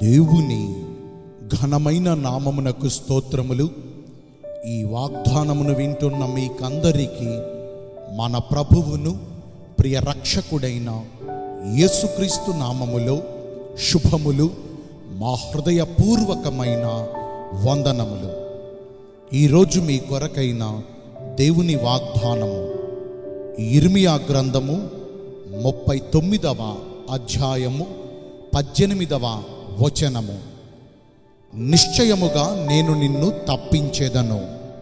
దేవుని ఘనమైన నామమునకు స్తోత్రములు ఈ వాగ్దానమును వింటున్న మీకందరికీ మన ప్రభువును ప్రియ రక్షకుడైన యేసుక్రీస్తు నామములో శుభములు మా హృదయపూర్వకమైన వందనములు ఈరోజు మీ కొరకైన దేవుని వాగ్దానము ఇర్మియా గ్రంథము ముప్పై తొమ్మిదవ అధ్యాయము పద్దెనిమిదవ వచనము నిశ్చయముగా నేను నిన్ను తప్పించేదను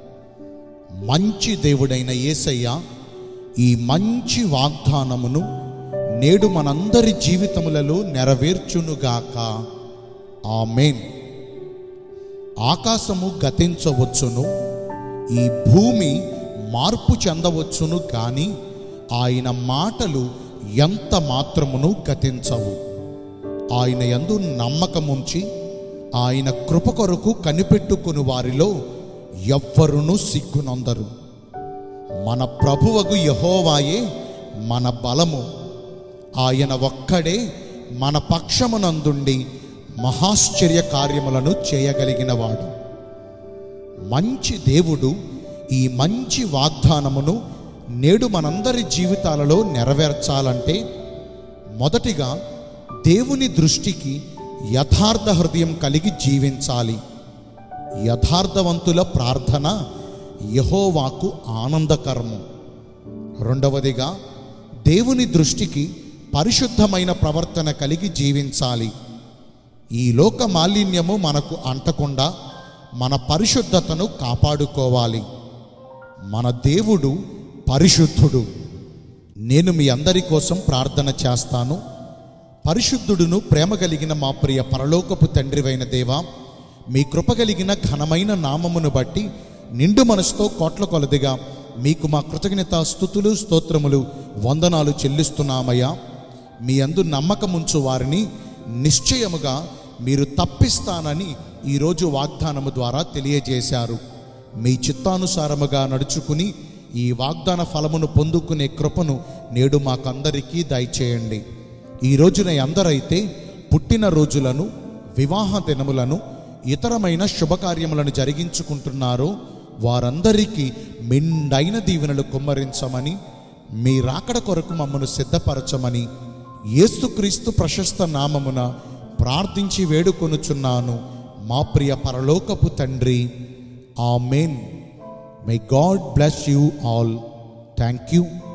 మంచి దేవుడైన యేసయ్య ఈ మంచి వాగ్దానమును నేడు మనందరి జీవితములలో నెరవేర్చునుగాక ఆమెన్ ఆకాశము గతించవచ్చును ఈ భూమి మార్పు చెందవచ్చును కానీ ఆయన మాటలు ఎంత మాత్రమును గతించవు ఆయన యందు నమ్మకముంచి ఆయన కృప కొరకు కనిపెట్టుకుని వారిలో ఎవ్వరును సిగ్గునందరు మన ప్రభువగు యహోవాయే మన బలము ఆయన ఒక్కడే మన పక్షమునందుండి మహాశ్చర్య కార్యములను చేయగలిగినవాడు మంచి దేవుడు ఈ మంచి వాగ్దానమును నేడు మనందరి జీవితాలలో నెరవేర్చాలంటే మొదటిగా దేవుని దృష్టికి యథార్థ హృదయం కలిగి జీవించాలి యథార్థవంతుల ప్రార్థన యహోవాకు ఆనందకరము రెండవదిగా దేవుని దృష్టికి పరిశుద్ధమైన ప్రవర్తన కలిగి జీవించాలి ఈ లోక మాలిన్యము మనకు అంటకుండా మన పరిశుద్ధతను కాపాడుకోవాలి మన దేవుడు పరిశుద్ధుడు నేను మీ అందరి కోసం ప్రార్థన చేస్తాను పరిశుద్ధుడును ప్రేమ కలిగిన మా ప్రియ పరలోకపు తండ్రివైన దేవా మీ కృప కలిగిన ఘనమైన నామమును బట్టి నిండు మనసుతో కోట్ల కొలదిగా మీకు మా కృతజ్ఞత స్థుతులు స్తోత్రములు వందనాలు చెల్లిస్తున్నామయ్యా మీ అందు నమ్మకముంచు వారిని నిశ్చయముగా మీరు తప్పిస్తానని ఈరోజు వాగ్దానము ద్వారా తెలియజేశారు మీ చిత్తానుసారముగా నడుచుకుని ఈ వాగ్దాన ఫలమును పొందుకునే కృపను నేడు మాకందరికీ దయచేయండి ఈ రోజున అందరైతే పుట్టిన రోజులను వివాహ దినములను ఇతరమైన శుభకార్యములను జరిగించుకుంటున్నారో వారందరికీ మెండైన దీవెనలు కుమ్మరించమని మీ రాకడ కొరకు మమ్మను సిద్ధపరచమని యేసుక్రీస్తు ప్రశస్త నామమున ప్రార్థించి వేడుకొనుచున్నాను మా ప్రియ పరలోకపు తండ్రి amen may God bless you all thank you